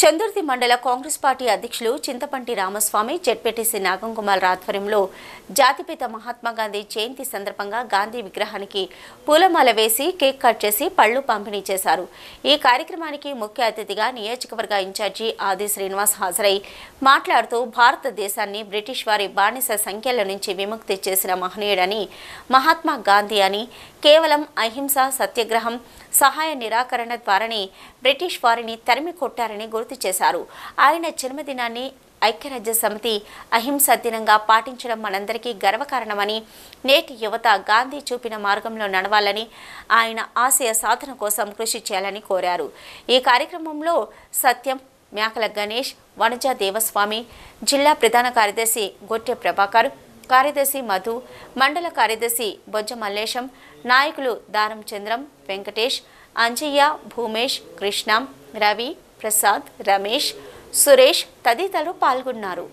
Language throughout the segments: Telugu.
చందుర్తి మండల కాంగ్రెస్ పార్టీ అధ్యక్షులు చింతపంటి రామస్వామి జెడ్పీటీసీ నాగంకుమార్ ఆధ్వర్యంలో జాతిపిత మహాత్మా గాంధీ జయంతి సందర్భంగా గాంధీ విగ్రహానికి పూలమాల వేసి కేక్ కట్ చేసి పళ్లు పంపిణీ చేశారు ఈ కార్యక్రమానికి ముఖ్య అతిథిగా నియోజకవర్గ ఇన్ఛార్జి ఆది శ్రీనివాస్ హాజరై మాట్లాడుతూ భారతదేశాన్ని బ్రిటిష్ వారి బానిస సంఖ్యల నుంచి విముక్తి చేసిన మహనీయుడని మహాత్మా గాంధీ అని కేవలం అహింస సత్యాగ్రహం సహాయ నిరాకరణ ద్వారానే బ్రిటిష్ వారిని తరిమి కొట్టారని గుర్తు చేశారు ఆయన జన్మదినాన్ని ఐక్యరాజ్య సమితి అహింస దినంగా పాటించడం మనందరికీ గర్వకారణమని నేటి యువత గాంధీ చూపిన మార్గంలో నడవాలని ఆయన ఆశయ సాధన కోసం కృషి చేయాలని కోరారు ఈ కార్యక్రమంలో సత్యం మేకల గణేష్ వనజ దేవస్వామి జిల్లా ప్రధాన కార్యదర్శి గొట్టె ప్రభాకర్ కార్యదర్శి మధు మండల కార్యదర్శి బొజ్జ మల్లేశం నాయకులు దారం చంద్రం వెంకటేష్ అంజయ్య భూమేష్ కృష్ణ రవి ప్రసాద్ రమేష్ సురేష్ తదితరులు పాల్గొన్నారు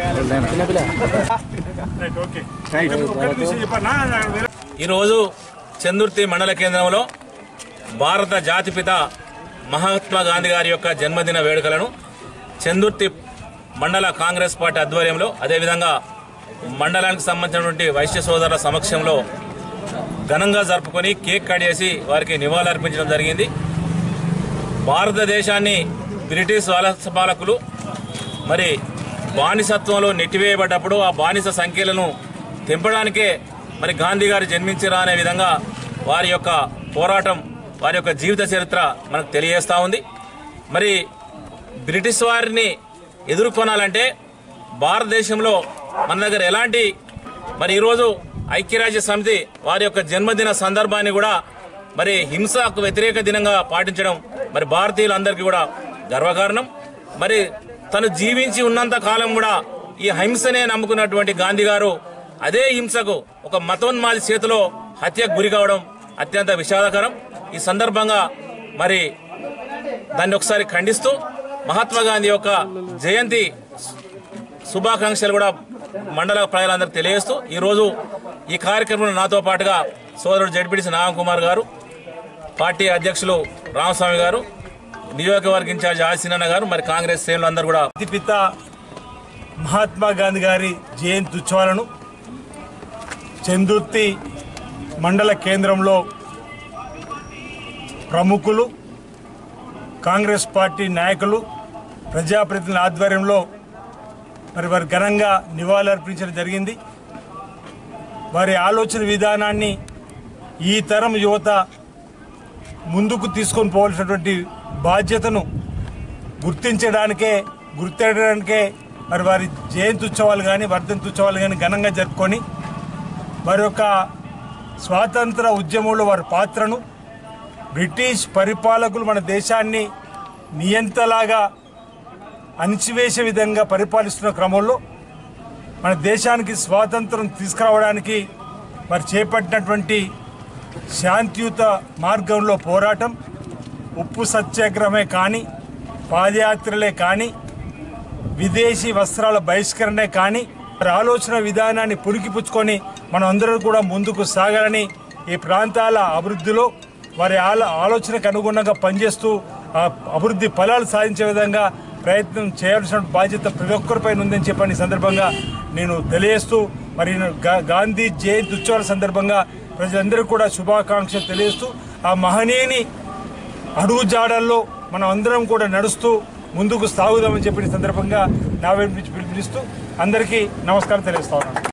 ఈరోజు చందుర్తి మండల కేంద్రంలో భారత జాతిపిత మహాత్మా గాంధీ గారి యొక్క జన్మదిన వేడుకలను చందుర్తి మండల కాంగ్రెస్ పార్టీ ఆధ్వర్యంలో అదేవిధంగా మండలానికి సంబంధించినటువంటి వైశ్య సోదరుల సమక్షంలో ఘనంగా జరుపుకొని కేక్ కట్ చేసి వారికి నివాళులర్పించడం జరిగింది భారతదేశాన్ని బ్రిటిష్ వలస పాలకులు మరి బానిసత్వంలో నెట్టివేయబడ్డప్పుడు ఆ బానిస సంఖ్యలను తెంపడానికే మరి గాంధీ గారు జన్మించరా అనే విధంగా వారి యొక్క పోరాటం వారి యొక్క జీవిత చరిత్ర మనకు తెలియజేస్తూ ఉంది మరి బ్రిటిష్ వారిని ఎదుర్కొనాలంటే భారతదేశంలో మన దగ్గర ఎలాంటి మరి ఈరోజు ఐక్యరాజ్య సమితి వారి యొక్క జన్మదిన సందర్భాన్ని కూడా మరి హింసకు వ్యతిరేక దినంగా పాటించడం మరి భారతీయులందరికీ కూడా గర్వకారణం మరి తను జీవించి ఉన్నంత కాలం కూడా ఈ హింసనే నమ్ముకున్నటువంటి గాంధీ గారు అదే హింసకు ఒక మతోన్మాది చేతిలో హత్యకు గురి కావడం అత్యంత విషాదకరం ఈ సందర్భంగా మరి దాన్ని ఒకసారి ఖండిస్తూ మహాత్మా గాంధీ యొక్క జయంతి శుభాకాంక్షలు కూడా మండల ప్రజలందరికీ తెలియజేస్తూ ఈరోజు ఈ కార్యక్రమంలో నాతో పాటుగా సోదరుడు జడ్పీటీసీ నాగకుమార్ గారు పార్టీ అధ్యక్షులు రామస్వామి గారు నియోజకవర్గ ఇన్ఛార్జ్ ఆసినన్న గారు మరి కాంగ్రెస్ శ్రేణులు అందరూ కూడా జాతిపిత మహాత్మా గాంధీ గారి జయంతి ఉత్సవాలను చందుర్తి మండల కేంద్రంలో ప్రముఖులు కాంగ్రెస్ పార్టీ నాయకులు ప్రజాప్రతినిధుల ఆధ్వర్యంలో మరి వారి ఘనంగా నివాళులర్పించడం జరిగింది వారి ఆలోచన విధానాన్ని ఈ తరం యువత ముందుకు తీసుకొని పోవాల్సినటువంటి బాధ్యతను గుర్తించడానికే గుర్తించడానికే మరి వారి జయంతి ఉత్సవాలు కానీ వర్ధంతి ఉత్సవాలు కానీ ఘనంగా జరుపుకొని వారి యొక్క స్వాతంత్ర ఉద్యమంలో వారి పాత్రను బ్రిటిష్ పరిపాలకులు మన దేశాన్ని నియంతలాగా అణిచివేసే విధంగా పరిపాలిస్తున్న క్రమంలో మన దేశానికి స్వాతంత్రం తీసుకురావడానికి మరి చేపట్టినటువంటి శాంతియుత మార్గంలో పోరాటం ఉప్పు సత్యాగ్రహమే కానీ పాదయాత్రలే కానీ విదేశీ వస్త్రాల బహిష్కరణే కానీ వారి ఆలోచన విధానాన్ని పురికిపుచ్చుకొని మనం అందరం కూడా ముందుకు సాగాలని ఈ ప్రాంతాల అభివృద్ధిలో వారి ఆల ఆలోచనకు అనుగుణంగా పనిచేస్తూ ఆ అభివృద్ధి ఫలాలు సాధించే విధంగా ప్రయత్నం చేయాల్సిన బాధ్యత ప్రతి ఒక్కరిపైన ఉందని చెప్పని ఈ సందర్భంగా నేను తెలియజేస్తూ మరి గా- గాంధీ జయంతి ఉత్సవాల సందర్భంగా ప్రజలందరికీ కూడా శుభాకాంక్షలు తెలియజేస్తూ ఆ మహనీయుని అడుగు జాడల్లో మనం అందరం కూడా నడుస్తూ ముందుకు సాగుదామని చెప్పిన సందర్భంగా నా వైపు నుంచి పిలుపునిస్తూ అందరికీ నమస్కారం తెలియజేస్తా ఉన్నాను